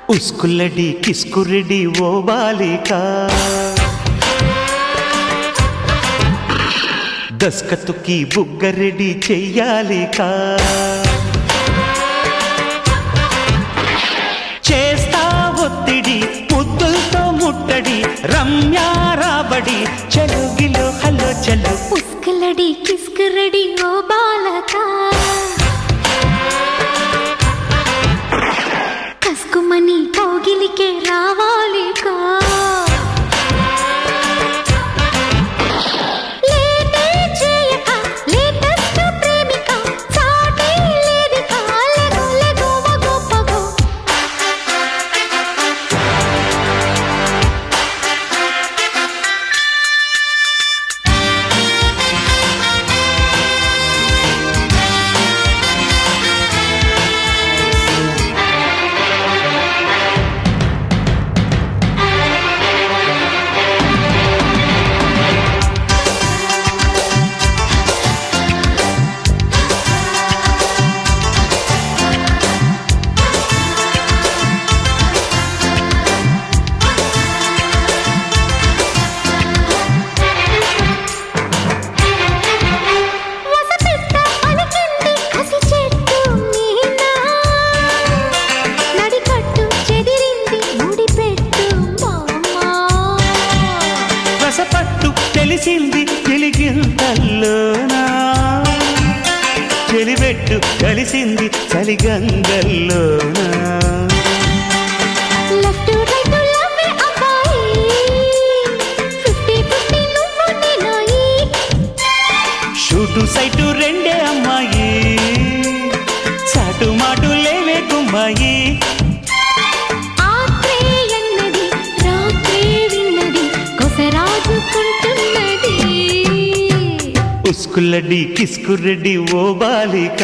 ఉస్కుల్లడి కిస్కురెడి ఓ బాలిక దస్కతుకి బుగ్గరెడి చెయ్యాలిక చేస్తా ఒత్తిడి ముద్దులతో ముట్టడి రమ్యా రాబడి చలుగిలో హలో చలు ఉస్కలడి కిస్కరడి ఓ బాలక కస్కుమని కౌగిలికే రావాలికా లేటే చేయక లేటెస్ట్ ప్రేమిక సాటే లేదిక లెగో లెగో మగో పగో వసపిట్ట పలికింది కసి చెట్టు మీన నడికట్టు చెదిరింది ముడిపెట్టు మామా రసపట్టు తెలిసింది తెలిగింతల్లోనా చెలిబెట్టు కలిసింది చలిగంగల్లోనా లెఫ్ట్ రైట్ లవ్వే అబ్బాయి ఫిఫ్టీ ఫిఫ్టీ నువ్వు నేనాయి షూటు సైటు రెండే అమ్మాయి చాటు మాటు లేవే గుమ్మాయి ఆత్రే ఎన్నది రాత్రే విన్నది కొసరాజుకుంటున్నది ఉస్కుల్లడి కిస్కురెడ్డి ఓ బాలిక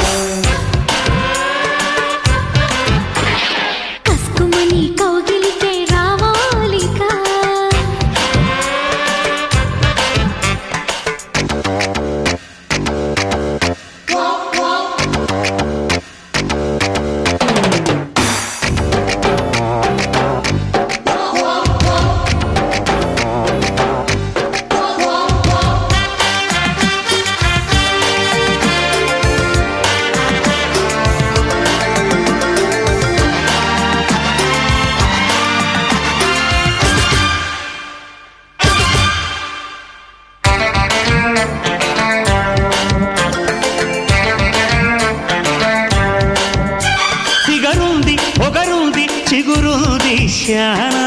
కస్కుమని కౌగిలికే రావాలికా సిగరుంది పొగరుంది చిగురుంది శానా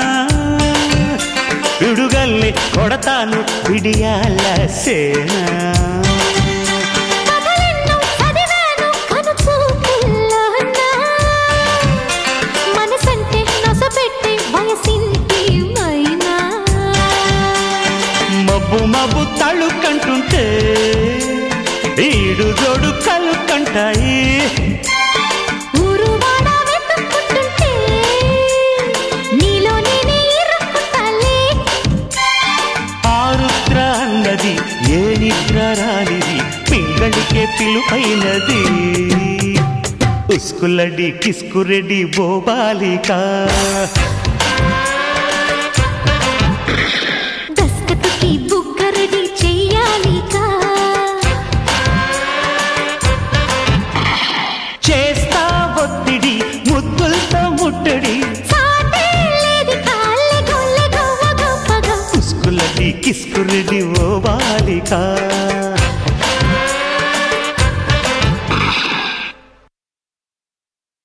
విడుగల్ని కొడతాను విడియాల సేనా కథలెన్నో చదివాను కనుచూపుల్లోనా. మనసంటే నొసపెట్టే వయసింటి మైనా. మబ్బు మబ్బు తళుకంటుంటే ఈడు జోడు కలుకంటాయి ఊరువాడ వెతుక్కుంటుంటే నీలో నేనే ఇరుక్కుంటాలే. ఆరుద్ర అన్నది ఏ నిద్ర రానిది పింగళికే పిలుపైనది ఉస్కులడి కిస్కురెడ్డి బోబాలిక దస్కతుకి బుగ్గరడి చెయ్యాలికా. చేస్తా ఒత్తిడి ముద్దులతో ముట్టడి సాటే లేదికా, లెగో లెగో వగో పగో. ఉస్కులడి కిస్కురెడ్డి